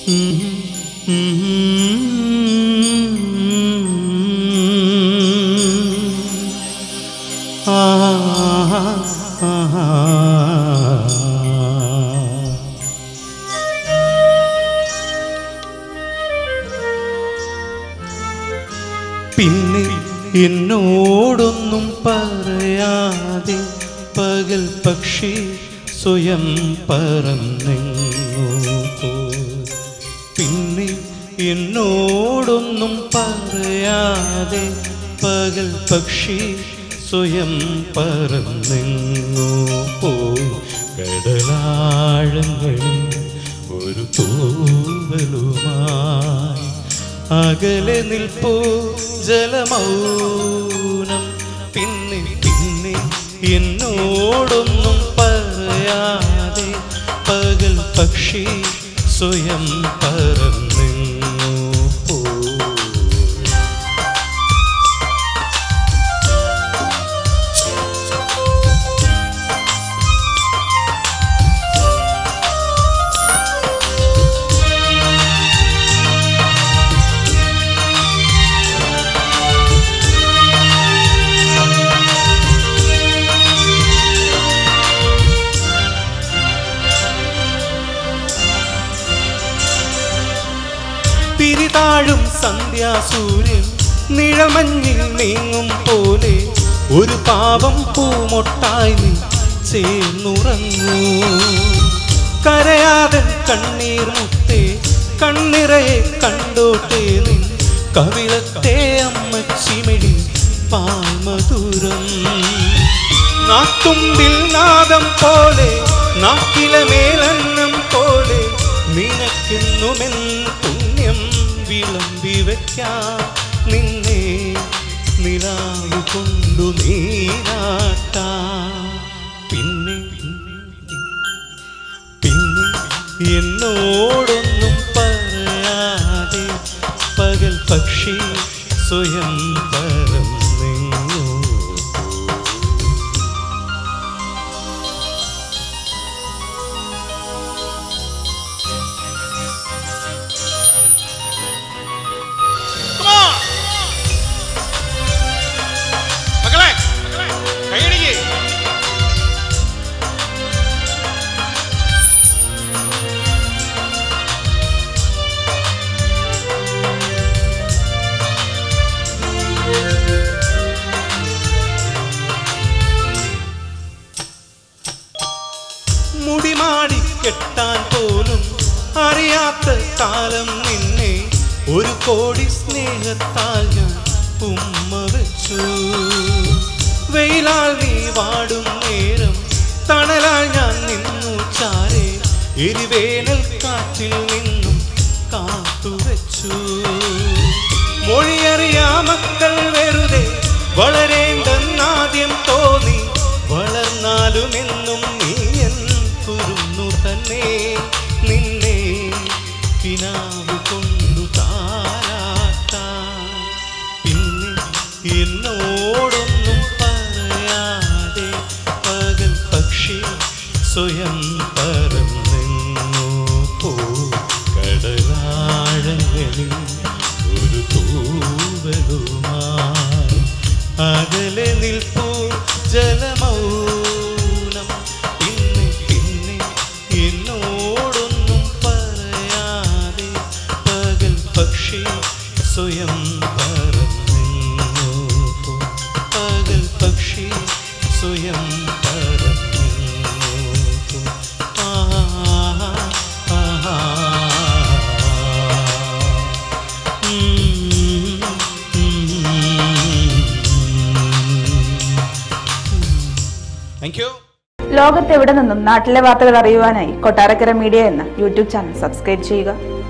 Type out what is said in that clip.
പിന്നെ എന്നോടൊന്നും പറയാതെ പകൽ പക്ഷി സ്വയം പറന്നെങ്ങോ പോയി. പിന്നെ എന്നോടൊന്നും പറയാതെ പകൽ പക്ഷി സ്വയം പറന്നെങ്ങോ പോയി കടലാഴങ്ങളിൽ ഒരു തൂവലുമായി അകലെ നിൽപ്പൂ ജലമൗനം പിന്നെ പിന്നെ എന്നോടൊന്നും പറയാതെ പകൽ പക്ഷി സ്വയം പറന്നെങ്ങോ പോയി. പിരിതാഴും സന്ധ്യാസൂര്യൻ നിഴമഞ്ഞിൽ നീങ്ങും പോലെ ഒരു പാവം പൂമൊട്ടായി നീ ചേർന്നുറങ്ങൂ കരയാതെ കണ്ണീർ മുത്തേ കണ്ണിറയെ കണ്ടോട്ടെ നിൻ കവിളത്തെ അമ്മച്ചിമിടി പാൽമധുരം നാത്തുമ്പിൽ നാദം പോലെ നാക്കില മേലന്നം പോലെ നിനക്കെന്നുമെൻ പുണ്യം വിളമ്പി വയ്ക്കാം നിന്നെ നിലാവ് കൊണ്ടു നീനാട്ടാ പിന്നെ പിന്നെ എന്നോടൊന്നും പറയാതെ പകൽ പക്ഷി സ്വയം പറന്നെങ്ങോ മക്കളെ കൈയടിക്ക് മുടിമാടി കെട്ടാൻ പോലും അറിയാത്ത കാലം നിന്നെ ഒരു കോടി സ്നേഹത്താൽ ഞാൻ ഉമ്മ വെച്ചു വെയിലാൽ നീ വാടും നേരം തണലാൽ ഞാൻ നിന്നു ചാരെ എരിവേനൽ കാറ്റിൽ നിന്നും കാത്തുവെച്ചു മൊഴിയറിയാ മക്കൾ വെറുതെ വളരേണ്ടെന്നാദ്യം തോന്നി വളർന്നാലും എന്നും നീ എൻ കുരുന്നു തന്നെ നിന്നെ കിനാവ് കൊണ്ടു താരാട്ടാ പിന്നെ എന്നോടൊന്നും പറയാതെ പകൽ പക്ഷി സ്വയം പറന്നെങ്ങോ പോ കടലാഴങ്ങളിൽ ഒരു തൂവലുമായി അകലെ നിൽപ്പൂ ജലമൗനം പിന്നെ പിന്നെ എന്നോടൊന്നും പറയാതെ പകൽ പക്ഷി സ്വയം പറന്നെങ്ങോ പോ. പകൽ പക്ഷി സ്വയം പറന്നെങ്ങോ പോ. ആഹാ, ആഹാ. ഉം, താങ്ക് യു ലോകത്തെവിടെ നിന്നും നാട്ടിലെ വാർത്തകൾ അറിയുവാനായി കൊട്ടാരക്കര മീഡിയ എന്ന യൂട്യൂബ് ചാനൽ സബ്സ്ക്രൈബ് ചെയ്യുക